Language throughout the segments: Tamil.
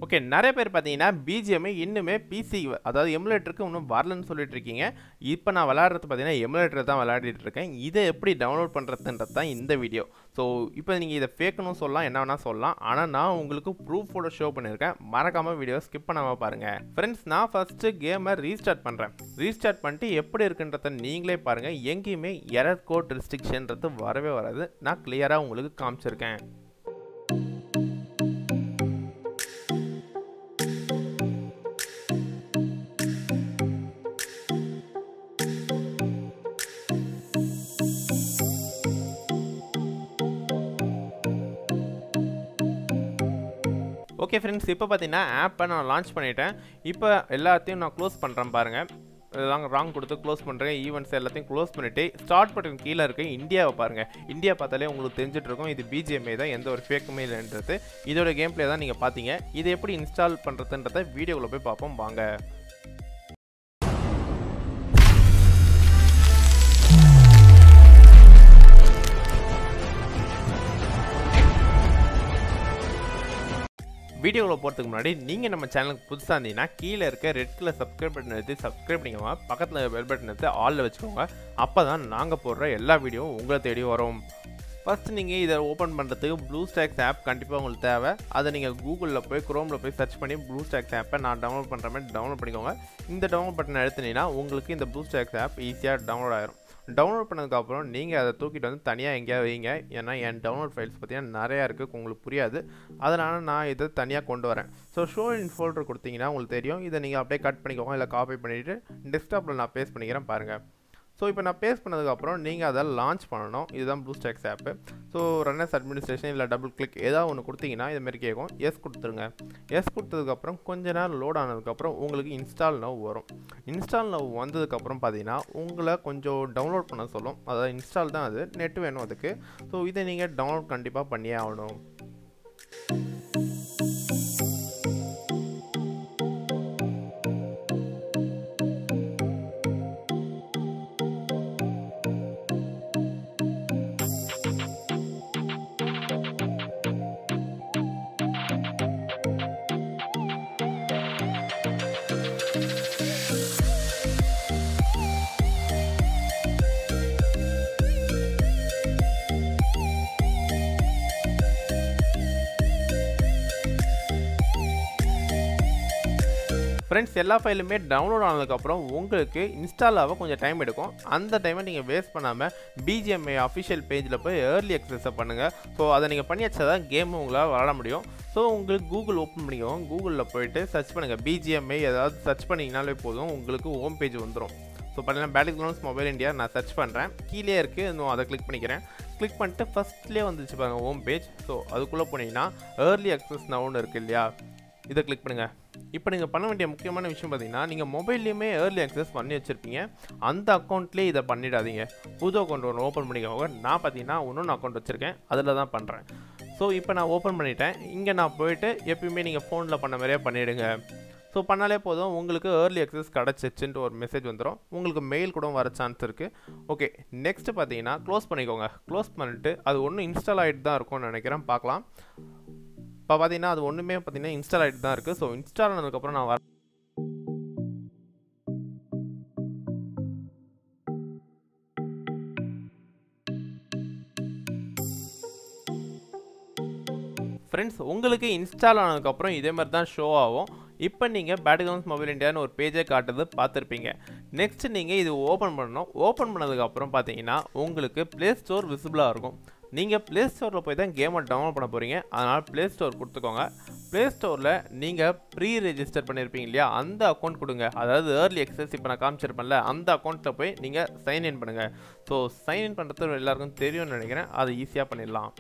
ஓகே நிறைய பேர் பார்த்தீங்கன்னா பிஜிஎம்ஐ இன்னுமே பிசி அதாவது எமுலேட்டருக்கு இன்னும் வரலன்னு சொல்லிட்டு இருக்கீங்க இப்போ நான் விளையாடுறது பார்த்தீங்கன்னா எமுலேட்டர் தான் விளையாடிட்டு இருக்கேன் இதை எப்படி டவுன்லோட் பண்ணுறதுன்றது தான் இந்த வீடியோ ஸோ இப்போ நீங்கள் இதை ஃபேக்கணும் சொல்லலாம் என்ன வேணால் சொல்லலாம் ஆனால் நான் உங்களுக்கு ப்ரூஃபோட ஷோ பண்ணியிருக்கேன் மறக்காமல் வீடியோ ஸ்கிப் பண்ணாமல் பாருங்கள் ஃப்ரெண்ட்ஸ் நான் ஃபஸ்ட்டு கேமை ரீஸ்டார்ட் பண்ணுறேன் ரீஸ்டார்ட் பண்ணிட்டு எப்படி இருக்குன்றத நீங்களே பாருங்கள் எங்கேயுமே எரர் கோட் ரெஸ்ட்ரிக்ஷன்றது வரவே வராது நான் கிளியராக உங்களுக்கு காமிச்சிருக்கேன் ஓகே ஃப்ரெண்ட்ஸ் இப்போ பார்த்தீங்கன்னா ஆப்பை நான் லான்ச் பண்ணிட்டேன் இப்போ எல்லாத்தையும் நான் க்ளோஸ் பண்ணுறேன் பாருங்கள் இதெல்லாம் ராங் கொடுத்து க்ளோஸ் பண்ணுறேன் ஈவெண்ட்ஸ் எல்லாத்தையும் க்ளோஸ் பண்ணிவிட்டு ஸ்டார்ட் பட்டன் கீழே இருக்க இந்தியாவை பாருங்கள் இந்தியா பார்த்தாலே உங்களுக்கு தெரிஞ்சுட்டு இருக்கும் இது பிஜிஎம்ஏ தான் எந்த ஒரு ஃபேக்குமே இல்லைன்றது இதோட கேம் பிளே தான் நீங்கள் பார்த்தீங்க இதை எப்படி இன்ஸ்டால் பண்ணுறதுன்றத வீடியோவில் போய் பார்ப்போம் வாங்க வீடியோவில் போகிறதுக்கு முன்னாடி நீங்கள் நம்ம சேனலுக்கு புதுசாக இருந்தீங்கன்னா கீழே இருக்க ரெட் கலர் சப்ஸ்கிரைப் பட்டன் எடுத்து சப்ஸ்கிரைப் பண்ணிக்கோங்க பக்கத்தில் பெல் பட்டன் எடுத்து ஆலில் வச்சுக்கோங்க அப்போ தான் நாங்கள் போடுற எல்லா வீடியோவும் உங்களை தேடி வரும் ஃபஸ்ட்டு நீங்கள் இதை ஓப்பன் பண்ணுறதுக்கு ப்ளூ ஸ்டாக்ஸ் ஆப் கண்டிப்பாக உங்களுக்கு தேவை அதை நீங்கள் கூகுளில் போய் குரோமில் போய் சர்ச் பண்ணி ப்ளூ ஸ்டாக்ஸ் ஆப்பை நான் டவுன்லோட் பண்ணுற மாதிரி டவுன்லோட் பண்ணிக்கோங்க இந்த டவுன்லோட் பட்டன் எடுத்துனீங்கன்னா உங்களுக்கு இந்த ப்ளூ ஸ்டாக்ஸ் ஆப் ஈஸியாக டவுன்லோட் ஆயிரும் டவுன்லோட் பண்ணதுக்கப்புறம் நீங்கள் அதை தூக்கிட்டு வந்து தனியாக எங்கேயாவது வைங்க ஏன்னா என் டவுன்லோட் ஃபைல்ஸ் பார்த்தீங்கன்னா நிறையா இருக்குது உங்களுக்கு புரியாது அதனால் நான் இதை தனியாக கொண்டு வரேன் ஸோ ஷோ இன் ஃபோல்டர் கொடுத்தீங்கன்னா உங்களுக்கு தெரியும் இதை நீங்கள் அப்படியே கட் பண்ணிக்கோங்க இல்லை காப்பி பண்ணிவிட்டு டெஸ்க்டாப்பில் நான் பேஸ்ட் பண்ணிக்கிறேன் பாருங்கள் ஸோ இப்போ நான் பேஸ்ட் பண்ணதுக்கப்புறம் நீங்கள் அதை லான்ச் பண்ணணும் இதுதான் BlueStacks app so run as administration இல்லை டபுள் கிளிக் ஏதாவது ஒன்று கொடுத்தீங்கன்னா இதுமாரி கேட்கும் எஸ் கொடுத்துருங்க எஸ் கொடுத்ததுக்கப்புறம் கொஞ்ச நேரம் லோட் ஆனதுக்கப்புறம் உங்களுக்கு இன்ஸ்டால் நவ் வரும் இன்ஸ்டால் நவ் வந்ததுக்கப்புறம் பார்த்தீங்கன்னா உங்களை கொஞ்சம் டவுன்லோட் பண்ண சொல்லும் அதாவது இன்ஸ்டால் தான் அது நெட் வேணும் அதுக்கு ஸோ இதை நீங்கள் டவுன்லோட் கண்டிப்பாக பண்ணியே ஆகணும் ஃப்ரெண்ட்ஸ் எல்லா ஃபைலுமே டவுன்லோட் ஆனதுக்கப்புறம் உங்களுக்கு இன்ஸ்டால் ஆக கொஞ்சம் டைம் எடுக்கும் அந்த டைமை நீங்கள் வேஸ்ட் பண்ணாமல் பிஜிஎம்ஐ அஃபிஷியல் பேஜில் போய் ஏர்லி அக்சஸை பண்ணுங்கள் ஸோ அதை நீங்கள் பண்ணி வச்சா தான் கேம் உங்களால் விளாட முடியும் ஸோ உங்களுக்கு கூகுள் ஓப்பன் பண்ணிக்கோங்க கூகுளில் போயிட்டு சர்ச் பண்ணுங்கள் பிஜிஎம்ஐ ஏதாவது சர்ச் பண்ணிங்கனாலே போதும் உங்களுக்கு ஹோம் பேஜ் வந்துடும் ஸோ பார்த்தீங்கன்னா பேட்டிக் கிரவுண்ட்ஸ் மொபைல் இந்தியா நான் சர்ச் பண்ணுறேன் கீழே இருக்குது இன்னும் அதை கிளிக் பண்ணிக்கிறேன் கிளிக் பண்ணிட்டு ஃபஸ்ட்லேயே வந்துச்சு பாருங்கள் ஹோம் பேஜ் ஸோ அதுக்குள்ளே போனீங்கன்னா ஏர்லி அக்சஸ் நவுன்னு இருக்குது இல்லையா இதை கிளிக் பண்ணுங்கள் இப்போ நீங்கள் பண்ண வேண்டிய முக்கியமான விஷயம் பார்த்தீங்கன்னா நீங்கள் மொபைல்லையுமே ஏர்லி அக்சஸ் பண்ணி வச்சுருப்பீங்க அந்த அக்கௌண்ட்லேயே இதை பண்ணிடாதீங்க புது அக்கௌண்ட் ஒன்று ஓப்பன் பண்ணிக்கோங்க நான் பார்த்தீங்கன்னா இன்னொன்று அக்கௌண்ட் வச்சுருக்கேன் அதில் தான் பண்ணுறேன் ஸோ இப்போ நான் ஓப்பன் பண்ணிட்டேன் இங்கே நான் போயிட்டு எப்பயுமே நீங்கள் ஃபோனில் பண்ண மாதிரியே பண்ணிவிடுங்க ஸோ பண்ணாலே போதும் உங்களுக்கு ஏர்லி அக்சஸ் கிடச்சிச்சுன்ட்டு ஒரு மெசேஜ் வந்துடும் உங்களுக்கு மெயில் கூட வர சான்ஸ் இருக்குது ஓகே நெக்ஸ்ட்டு பார்த்தீங்கன்னா க்ளோஸ் பண்ணிக்கோங்க க்ளோஸ் பண்ணிவிட்டு அது ஒன்றும் இன்ஸ்டால் ஆகிட்டு தான் இருக்கும்னு நினைக்கிறேன் பார்க்கலாம் இப்போ பார்த்தீங்கன்னா அது ஒன்றுமே பார்த்தீங்கன்னா இன்ஸ்டால் ஆகிட்டு தான் இருக்குது ஸோ இன்ஸ்டால் ஆனதுக்கப்புறம் நான் வர ஃப்ரெண்ட்ஸ் உங்களுக்கு இன்ஸ்டால் ஆனதுக்கப்புறம் இதே மாதிரி தான் ஷோ ஆகும் இப்போ நீங்கள் பேட்டிகவுன்ஸ் மொபைல் இந்தியான்னு ஒரு பேஜை காட்டுறது பார்த்துருப்பீங்க நெக்ஸ்ட் நீங்கள் இது ஓப்பன் பண்ணணும் ஓப்பன் பண்ணதுக்கப்புறம் பார்த்தீங்கன்னா உங்களுக்கு ப்ளே ஸ்டோர் விசிபிளாக இருக்கும் நீங்கள் ப்ளே ஸ்டோரில் போய் தான் கேமை டவுன்லோட் பண்ண போகிறீங்க அதனால் ப்ளே ஸ்டோர் கொடுத்துக்கோங்க ப்ளே ஸ்டோரில் நீங்கள் ப்ரீ ரெஜிஸ்டர் பண்ணியிருப்பீங்க இல்லையா அந்த அக்கௌண்ட் கொடுங்க அதாவது ஏர்லி எக்ஸஸ் இப்போ நான் காமிச்சிருப்பேன்ல அந்த அக்கௌண்ட்டில் போய் நீங்கள் சைன் இன் பண்ணுங்கள் ஸோ சைன் இன் பண்ணுறது எல்லாருக்கும் தெரியும்னு நினைக்கிறேன் அதை ஈஸியாக பண்ணிடலாம்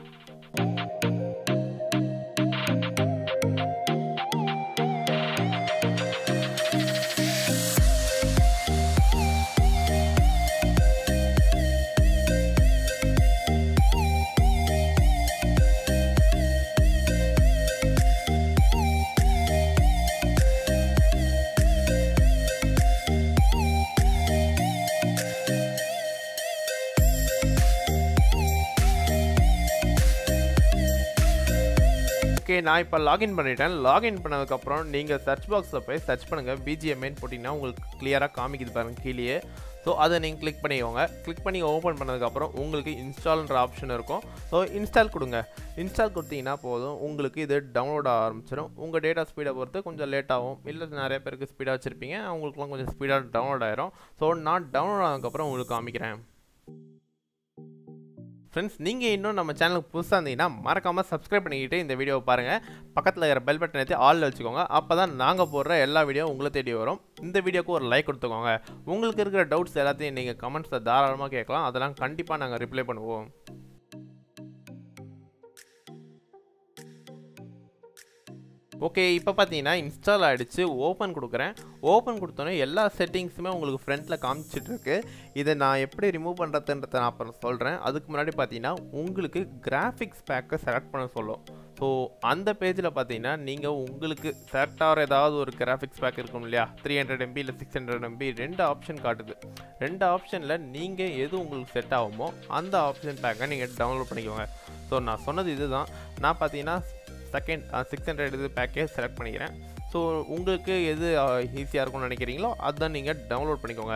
ஓகே நான் இப்போ லாகின் பண்ணிட்டேன் லாகின் பண்ணதுக்கப்புறம் நீங்கள் சர்ச் பாக்ஸில் போய் சர்ச் பண்ணுங்கள் பிஜிஎம்ஐன்னு போட்டிங்கன்னா உங்களுக்கு கிளியராக காமிக்குது பாருங்க கீழேயே ஸோ அதை நீங்கள் கிளிக் பண்ணிக்கோங்க கிளிக் பண்ணி ஓப்பன் பண்ணதுக்கப்புறம் உங்களுக்கு இன்ஸ்டால்ன்ற ஆப்ஷன் இருக்கும் ஸோ இன்ஸ்டால் கொடுங்க இன்ஸ்டால் கொடுத்தீங்கன்னா போதும் உங்களுக்கு இது டவுன்லோட் ஆக ஆரம்பிச்சிடும் உங்கள் டேட்டா ஸ்பீடை பொறுத்து கொஞ்சம் லேட் ஆகும் இல்லை நிறைய பேருக்கு ஸ்பீடாக வச்சுருப்பீங்க அவங்களுக்குலாம் கொஞ்சம் ஸ்பீடாக டவுன்லோட் ஆயிரும் ஸோ நான் டவுன்லோட் ஆனதுக்கப்புறம் உங்களுக்கு காமிக்கிறேன் ஃப்ரெண்ட்ஸ் நீங்கள் இன்னும் நம்ம சேனலுக்கு புதுசாக இருந்தீங்கன்னா மறக்காமல் சப்ஸ்கிரைப் பண்ணிக்கிட்டு இந்த வீடியோவை பாருங்கள் பக்கத்தில் இருக்கிற பெல் பட்டன் ஏற்றி ஆல் வச்சுக்கோங்க அப்போ தான் நாங்கள் போடுற எல்லா வீடியோ உங்களை தேடி வரும் இந்த வீடியோக்கு ஒரு லைக் கொடுத்துக்கோங்க உங்களுக்கு இருக்கிற டவுட்ஸ் எல்லாத்தையும் நீங்கள் கமெண்ட்ஸில் தாராளமாக கேட்கலாம் அதெல்லாம் கண்டிப்பாக நாங்கள் ரிப்ளை பண்ணுவோம் ஓகே இப்போ பார்த்தீங்கன்னா இன்ஸ்டால் ஆகிடுச்சு ஓப்பன் கொடுக்குறேன் ஓப்பன் கொடுத்தோன்னே எல்லா செட்டிங்ஸுமே உங்களுக்கு ஃப்ரண்ட்டில் காமிச்சிட்ருக்கு இதை நான் எப்படி ரிமூவ் பண்ணுறதுன்றத நான் அப்புறம் சொல்கிறேன் அதுக்கு முன்னாடி பார்த்தீங்கன்னா உங்களுக்கு கிராஃபிக்ஸ் பேக்கை செலக்ட் பண்ண சொல்லும் ஸோ அந்த பேஜில் பார்த்தீங்கன்னா நீங்கள் உங்களுக்கு செலக்ட் ஆகிற ஏதாவது ஒரு கிராஃபிக்ஸ் பேக் இருக்கும் இல்லையா த்ரீ ஹண்ட்ரட் எம்பி இல்லை சிக்ஸ் ஹண்ட்ரட் எம்பி ரெண்டு ஆப்ஷன் காட்டுது ரெண்டு ஆப்ஷனில் நீங்கள் எது உங்களுக்கு செட் ஆகுமோ அந்த ஆப்ஷன் பேக்கை நீங்கள் டவுன்லோட் பண்ணிக்கோங்க ஸோ நான் சொன்னது இதுதான் நான் பார்த்தீங்கன்னா செகண்ட் சிக்ஸ் ஹண்ட்ரட் இது பேக்கேஜ் செலக்ட் பண்ணிக்கிறேன் ஸோ உங்களுக்கு எது ஈஸியாக இருக்கும்னு நினைக்கிறீங்களோ அதான் நீங்கள் டவுன்லோட் பண்ணிக்கோங்க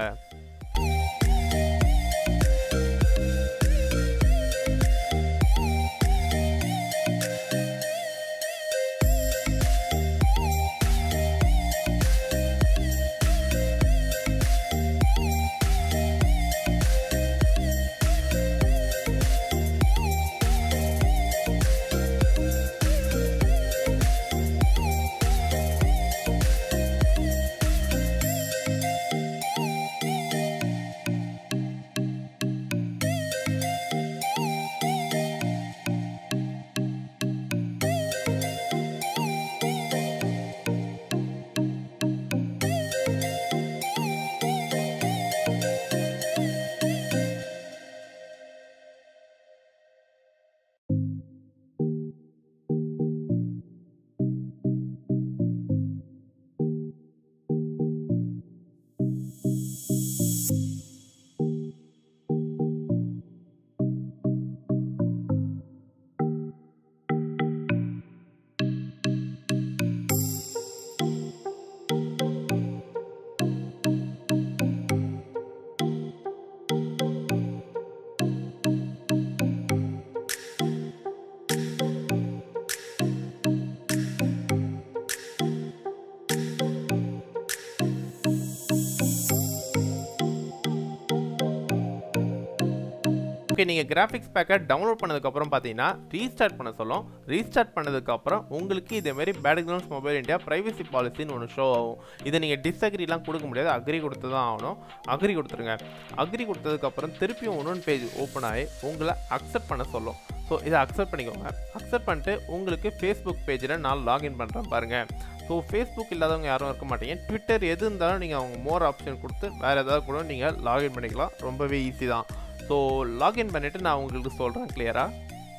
ஓகே நீங்கள் கிராஃபிக்ஸ் பேக்கை டவுன்லோட் பண்ணதுக்கப்புறம் பார்த்தீங்கன்னா ரீஸ்டார்ட் பண்ண சொல்லும் ரீஸ்டார்ட் பண்ணதுக்கப்புறம் உங்களுக்கு இதேமாரி பேக்ரவுண்ட்ஸ் மொபைல் இந்தியா ப்ரைவசி பாலிசின்னு ஒன்று ஷோ ஆகும் இதை நீங்கள் டிஸ்அக்ரிலாம் கொடுக்க முடியாது அக்ரி கொடுத்து தான் ஆகணும் அக்ரி கொடுத்துருங்க அக்ரி கொடுத்ததுக்கப்புறம் திருப்பியும் இன்னொன்று பேஜ் ஓப்பன் ஆகி உங்களை அக்செப்ட் பண்ண சொல்லும் ஸோ இதை அக்செப்ட் பண்ணிக்கோங்க அக்செப்ட் பண்ணிட்டு உங்களுக்கு ஃபேஸ்புக் பேஜில் நான் லாகின் பண்ணுறேன் பாருங்கள் ஸோ ஃபேஸ்புக் இல்லாதவங்க யாரும் இருக்க மாட்டீங்க ட்விட்டர் எது இருந்தாலும் நீங்கள் அவங்க மோர் ஆப்ஷன் கொடுத்து வேறு ஏதாவது கூட நீங்கள் லாகின் பண்ணிக்கலாம் ரொம்பவே ஈஸி தான் ஸோ லாகின் பண்ணிவிட்டு நான் உங்களுக்கு சொல்கிறேன் கிளியராக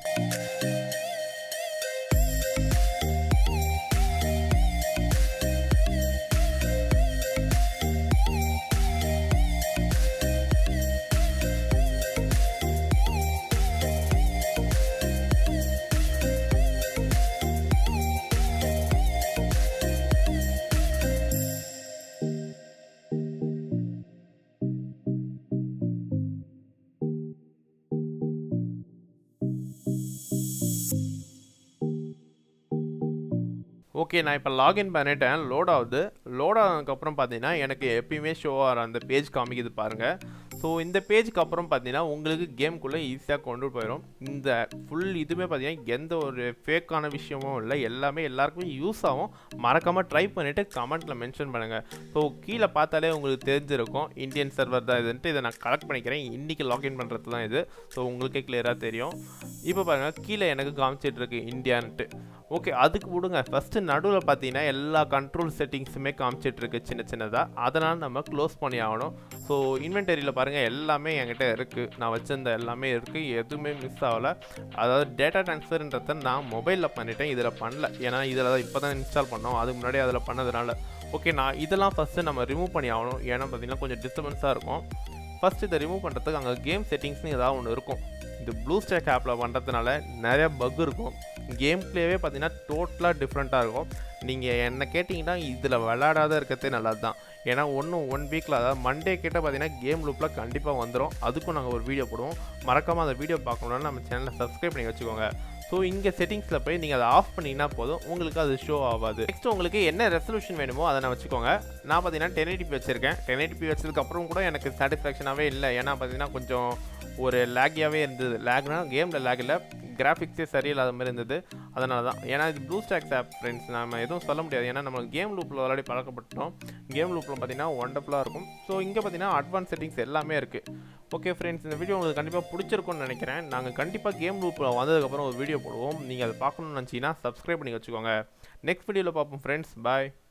ஓகே நான் இப்போ லாகின் பண்ணிட்டேன் லோட் ஆகுது லோட் ஆனதுக்கப்புறம் பார்த்தீங்கன்னா எனக்கு எப்பயுமே ஷோ ஆகிற அந்த பேஜ் காமிக்குது பாருங்கள் ஸோ இந்த பேஜுக்கு அப்புறம் பார்த்தீங்கன்னா உங்களுக்கு கேம்குள்ளே ஈஸியாக கொண்டு போயிடும் இந்த ஃபுல் இதுவுமே பார்த்தீங்கன்னா எந்த ஒரு ஃபேக்கான விஷயமும் இல்லை எல்லாமே எல்லாருக்குமே யூஸ் ஆகும் மறக்காமல் ட்ரை பண்ணிவிட்டு கமெண்ட்டில் மென்ஷன் பண்ணுங்கள் ஸோ கீழே பார்த்தாலே உங்களுக்கு தெரிஞ்சிருக்கும் இந்தியன் சர்வர் தான் இதுன்ட்டு இதை நான் கலெக்ட் பண்ணிக்கிறேன் இன்றைக்கி லாகின் பண்ணுறது தான் இது ஸோ உங்களுக்கே கிளியராக தெரியும் இப்போ பாருங்கள் கீழே எனக்கு காமிச்சிட்டு இருக்கு இந்தியான்ட்டு ஓகே அதுக்கு விடுங்க ஃபஸ்ட்டு நடுவில் பார்த்தீங்கன்னா எல்லா கண்ட்ரோல் செட்டிங்ஸுமே காமிச்சிட்டு இருக்கு சின்ன சின்னதாக அதனால் நம்ம க்ளோஸ் பண்ணி ஆகணும் ஸோ இன்வென்டரியில் பாருங்கள் எல்லாமே என்கிட்ட இருக்குது நான் வச்சிருந்த எல்லாமே இருக்குது எதுவுமே மிஸ் ஆகலை அதாவது டேட்டா ட்ரான்ஸ்ஃபர்ன்றத நான் மொபைலில் பண்ணிட்டேன் இதில் பண்ணல ஏன்னா இதில் தான் இப்போ தான் இன்ஸ்டால் பண்ணோம் அதுக்கு முன்னாடி அதில் பண்ணதுனால ஓகே நான் இதெல்லாம் ஃபஸ்ட்டு நம்ம ரிமூவ் பண்ணி ஆகணும் ஏன்னா பார்த்தீங்கன்னா கொஞ்சம் டிஸ்டர்பன்ஸாக இருக்கும் ஃபஸ்ட் இதை ரிமூவ் பண்ணுறதுக்கு அங்கே கேம் செட்டிங்ஸ்னு ஏதாவது ஒன்று இருக்கும் இந்த ப்ளூ ஸ்டாக் ஆப்பில் பண்ணுறதுனால நிறைய பக் இருக்கும் கேம் ப்ளேவே பார்த்தீங்கன்னா டோட்டலாக டிஃப்ரெண்ட்டாக இருக்கும் நீங்கள் என்ன கேட்டிங்கன்னா இதில் விளையாடாத இருக்கிறதே நல்லது தான் ஏன்னா ஒன்றும் ஒன் வீக்கில் அதாவது மண்டே கிட்ட பார்த்தீங்கன்னா கேம் லூப்பில் கண்டிப்பாக வந்துடும் அதுக்கும் நாங்கள் ஒரு வீடியோ போடுவோம் மறக்காமல் அந்த வீடியோ பார்க்கணுன்னா நம்ம சேனலை சப்ஸ்கிரைப் பண்ணி வச்சுக்கோங்க ஸோ இங்கே செட்டிங்ஸில் போய் நீங்கள் அதை ஆஃப் பண்ணிங்கன்னா போதும் உங்களுக்கு அது ஷோ ஆகாது நெக்ஸ்ட் உங்களுக்கு என்ன ரெசல்யூஷன் வேணுமோ அதை நான் வச்சுக்கோங்க நான் பார்த்தீங்கன்னா டென் எயிட்டிபி வச்சுருக்கேன் டென் எயிட்டிபி வச்சதுக்கப்புறம் கூட எனக்கு சாட்டிஸ்ஃபேக்ஷனாகவே இல்லை ஏன்னா பார்த்தீங்கன்னா கொஞ்சம் ஒரு லேக்கியாகவே இருந்தது லேக்னா கேமில் லேக் இல்லை கிராஃபிக்ஸே சரியில்லாத மாதிரி இருந்தது அதனால தான் ஏன்னா இது ப்ளூ ஸ்டாக்ஸ் ஆப் ஃப்ரெண்ட்ஸ் நம்ம எதுவும் சொல்ல முடியாது ஏன்னா நம்ம கேம் லூப்பில் விளையாடி பழக்கப்பட்டோம் கேம் லூப்பில் பார்த்தீங்கன்னா ஒண்டர்ஃபுல்லாக இருக்கும் ஸோ இங்கே பார்த்தீங்கன்னா அட்வான்ஸ் செட்டிங்ஸ் எல்லாமே இருக்குது ஓகே ஃப்ரெண்ட்ஸ் இந்த வீடியோ உங்களுக்கு கண்டிப்பாக பிடிச்சிருக்கும்னு நினைக்கிறேன் நாங்கள் கண்டிப்பாக கேம் லூப்பில் வந்ததுக்கப்புறம் ஒரு வீடியோ போடுவோம் நீங்கள் அதை பார்க்கணும்னு நினச்சிங்கன்னா சப்ஸ்கிரைப் பண்ணி வச்சுக்கோங்க நெக்ஸ்ட் வீடியோவில் பார்ப்போம் ஃப்ரெண்ட்ஸ் பாய்